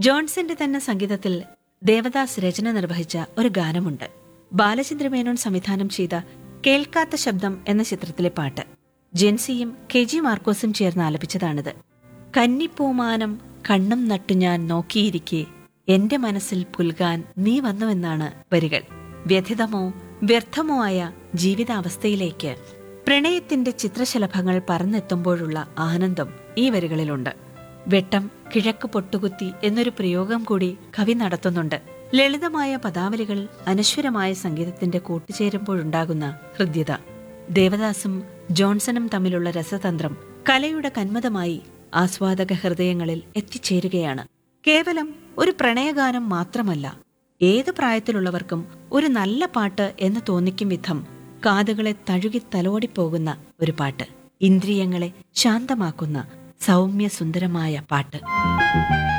ജോൺസന്റെ തന്നെ സംഗീതത്തിൽ ദേവദാസ് രചന നിർവഹിച്ച ഒരു ഗാനമുണ്ട് ബാലചന്ദ്രമേനോൻ സംവിധാനം ചെയ്ത കേൾക്കാത്ത ശബ്ദം എന്ന ചിത്രത്തിലെ പാട്ട് ജെൻസിയും കെ ജി മാർക്കോസും ചേർന്ന് ആലപിച്ചതാണിത് കന്നിപ്പൂമാനം കണ്ണും നട്ടു ഞാൻ നോക്കിയിരിക്കെ എന്റെ മനസ്സിൽ പുൽകാൻ നീ വന്നുവെന്നാണ് വരികൾ വ്യഥിതമോ വ്യർത്ഥമോ ആയ ജീവിതാവസ്ഥയിലേക്ക് പ്രണയത്തിന്റെ ചിത്രശലഭങ്ങൾ പറന്നെത്തുമ്പോഴുള്ള ആനന്ദം ഈ വരികളിലുണ്ട് വെട്ടം കിഴക്ക് പൊട്ടുകുത്തി എന്നൊരു പ്രയോഗം കൂടി കവി നടത്തുന്നുണ്ട് ലളിതമായ പദാവലികൾ അനശ്വരമായ സംഗീതത്തിന്റെ കൂട്ടുചേരുമ്പോഴുണ്ടാകുന്ന ഹൃദ്യത ദേവദാസും ജോൺസണും തമ്മിലുള്ള രസതന്ത്രം കലയുടെ കന്മതമായി ആസ്വാദക ഹൃദയങ്ങളിൽ എത്തിച്ചേരുകയാണ് കേവലം ഒരു പ്രണയഗാനം മാത്രമല്ല ഏത് പ്രായത്തിലുള്ളവർക്കും ഒരു നല്ല പാട്ട് എന്ന് തോന്നിക്കും വിധം കാതുകളെ തഴുകി തലോടിപ്പോകുന്ന ഒരു പാട്ട് ഇന്ദ്രിയങ്ങളെ ശാന്തമാക്കുന്ന സൗമ്യ സുന്ദരമായ പാട്ട്